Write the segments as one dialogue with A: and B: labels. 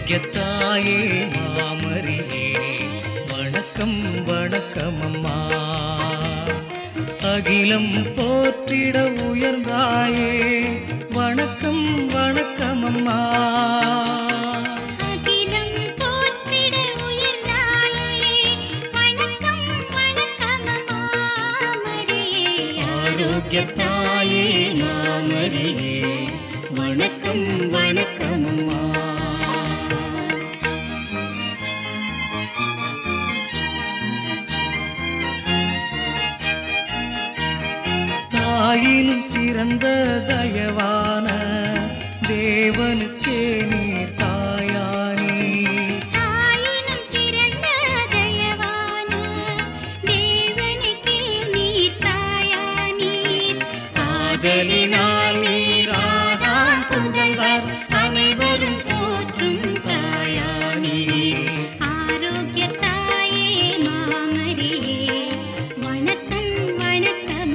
A: ஆரோக்கியத்தாயே மாமரியே வணக்கம் வணக்கம் அம்மா அகிலம் போற்றிட உயர்ந்தாயே வணக்கம் வணக்கம் அம்மா
B: அகிலம் போற்றிட உயர்ந்தாயே வணக்கம் வணக்கம் மாமரியே
A: ஆரோக்கியத்தாயே மாமரியே வணக்கம் வணக்கம் அம்மா தாயினும் சிறந்த தயவான தேவனுக்கே நீர் தாயானே
B: தாயினும் சிறந்த தயவான தேவனுக்கே நீர் தாயானீர்
A: ஆதலினால் நீராகாம் புகழ்வார் அனைவரும் போற்றும் தாயானே
B: ஆரோக்கிய தாயே மாமரியே வணக்கம் வணக்கம்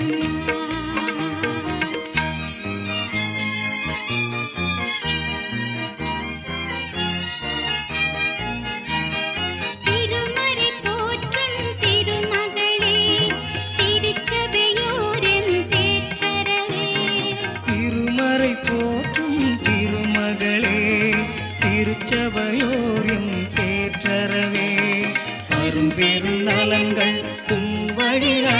B: திருமறை போற்றும் திருமகளே திருச்சபையோரின் தேற்றரவே
A: திருமறை போற்றும் திருமகளே திருச்சபையோரின் தேற்றரவே அரும்பெரும் நலங்கள் உம் வழி